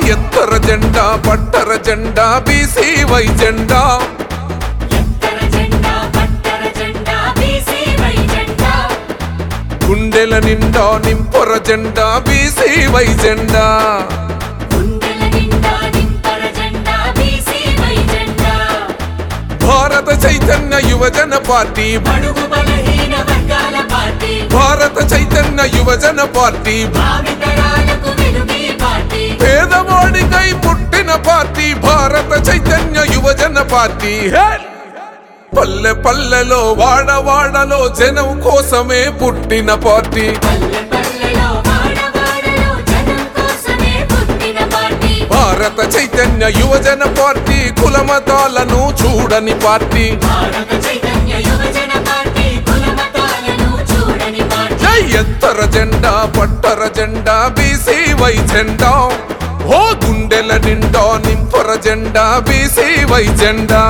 ఎత్తర జెండా పట్టర జెండా BC why జెండా ఎత్తర జెండా పట్టర జెండా బీసీ వై జెండా గుండెల నిండా నింపొర జెండా బీసీ వై జెండా గుండెల నిండా నింపర జెండా బీసీ వై జెండా భారత చైతన్య యువజన పార్టీ బడుగు బలహీన వర్గాల పార్టీ భారత చైతన్య యువజన పార్టీ భావితరాలకు వెలుగే పార్టీ పేదవాడికై పుట్టిన పార్టీ భారత చైతన్య యువజన పార్టీ హే! పల్లె పల్లెలో వాడవాడలో జనం కోసమే పుట్టిన పార్టీ పల్లె పల్లెలో వాడవాడలో జనం కోసమే పుట్టిన పార్టీ భారత చైతన్య యువజన పార్టీ కులమతాలను చూడని పార్టీ భారత చైతన్య యువజన పార్టీ కులమతాలను చూడని పార్టీ జై ఎత్తర జెండా పట్టర జెండా బీసీ వై జెండా ఓ గుండెల నిండా నింపర జెండా బీసీ వై జెండా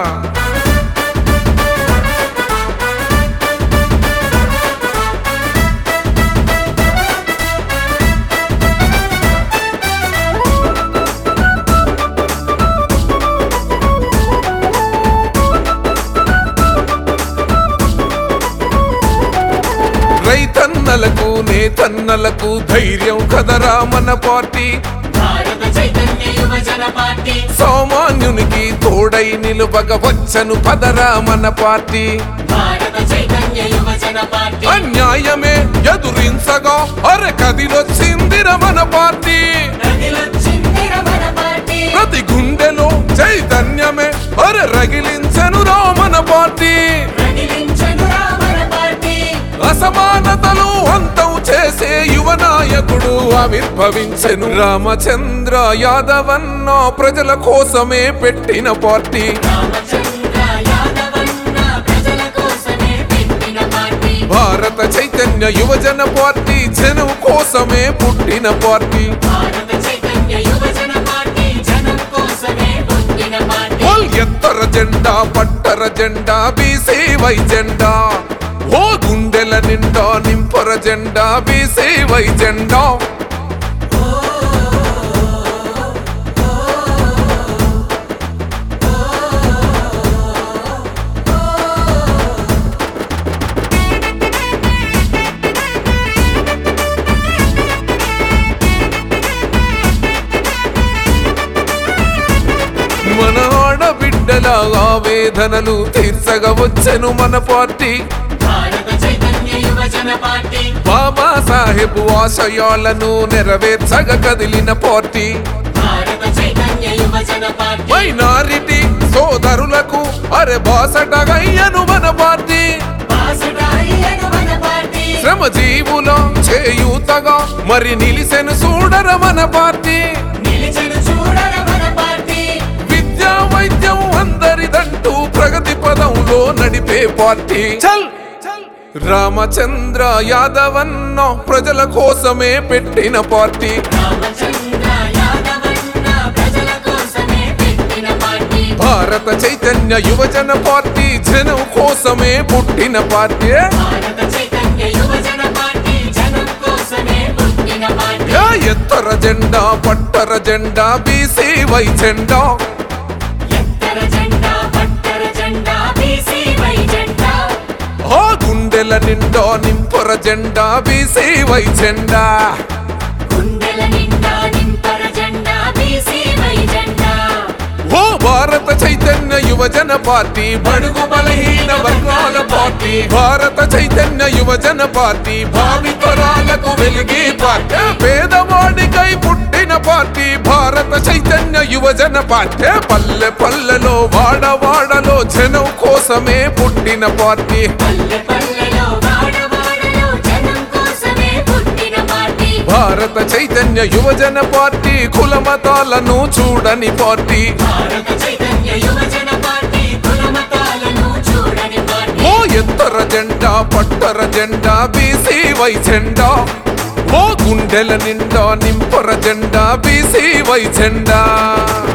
రైతన్నలకు నేతన్నలకు ధైర్యం కదరా మన పార్టీ భారత చైతన్య యువజన పార్టీ సామాన్యునికి తోడై నిలువగ వచ్చను పదరా మన పార్టీ భారత చైతన్య యువజన పార్టీ అన్యాయమే ఎదురించగా అరె కదిలొచ్చిందిర మన పార్టీ రగిలొచ్చిందిర మన పార్టీ ప్రతి గుండెలో చైతన్యమే అరె రగిలించనురా మన పార్టీ రగిలించెనురా మన పార్టీ అసమానతలు అంతం చేసే యువ నాయకుడు ఆవిర్భవించెను రామచంద్ర యాదవన్న ప్రజల కోసమే పెట్టిన పార్టీ రామచంద్ర యాదవన్న ప్రజల కోసమే పెట్టిన పార్టీ భారత చైతన్య యువజన పార్టీ జనం కోసమే పుట్టిన పార్టీ భారత చైతన్య యువజన పార్టీ జనం కోసమే పుట్టిన పార్టీ ఓల్ ఎత్తర జెండా పట్టర జెండా బీసీ వై జెండా ఓ గుండెల నిండా నింపర జెండా బీసీ వై జెండా మన ఆడబిడ్డల ఆవేదనలు తీర్చగా వచ్చెను మన పార్టీ భారత చైతన్య యువజన పార్టీ బాబా సాహెబ్ ఆశయాలను నెరవేర్చగా కదిలిన పార్టీ భారత చైతన్య యువజన పార్టీ మైనారిటీ సోదరులకు అరె బాసటగయ్యను మన పార్టీ బాసుడాయను మన పార్టీ శ్రమజీవుల చేయూతగా మరి నిలిసెను చూడర మన పార్టీ నిలిచెను చూడర మన పార్టీ విద్యా వైద్యం అందరిదంటూ ప్రగతి పదంలో నడిపే పార్టీ చల్ రామచంద్ర యాదవన్న ప్రజల కోసమే పెట్టిన పార్టీ రామచంద్ర యాదవన్న ప్రజల కోసమే పెట్టిన పార్టీ భారత చైతన్య యువజన పార్టీ జనం కోసమే పుట్టిన పార్టీ భారత చైతన్య యువజన పార్టీ జనం కోసమే పుట్టిన పార్టీ యా ఎత్తర జెండా పట్టర జెండా బీసీ వై జెండా ఎత్తర జెండా పట్టర జెండా బీసీ వై జెండా ఆ గుండెల నిండా నింపొర జెండా బీసీ వై జెండా గుండెల నిండా నింపర జెండా బీసీ వై జెండా ఓ భారత చైతన్య యువజన పార్టీ బడుగు బలహీన వర్గాల పార్టీ భారత చైతన్య యువజన పార్టీ భావితరాలకు వెలిగే పార్టీ పేదవాడికై పుట్టిన పార్టీ భారత చైతన్య యువజన పార్టీ పల్లె పల్లెలో వాడవాడలో జనం కోసమే పుట్టిన పార్టీ పల్లె పల్లెలో వాడవాడలో జనం కోసమే పుట్టిన పార్టీ భారత చైతన్య యువజన పార్టీ కులమతాలను చూడని పార్టీ భారత చైతన్య యువజన పార్టీ కులమతాలను చూడని పార్టీ ఓ ఎత్తర జెండా పట్టర జెండా బీసీ వై జెండా ఓ గుండెల నిండా నింపర జెండా బీసీ వై జెండా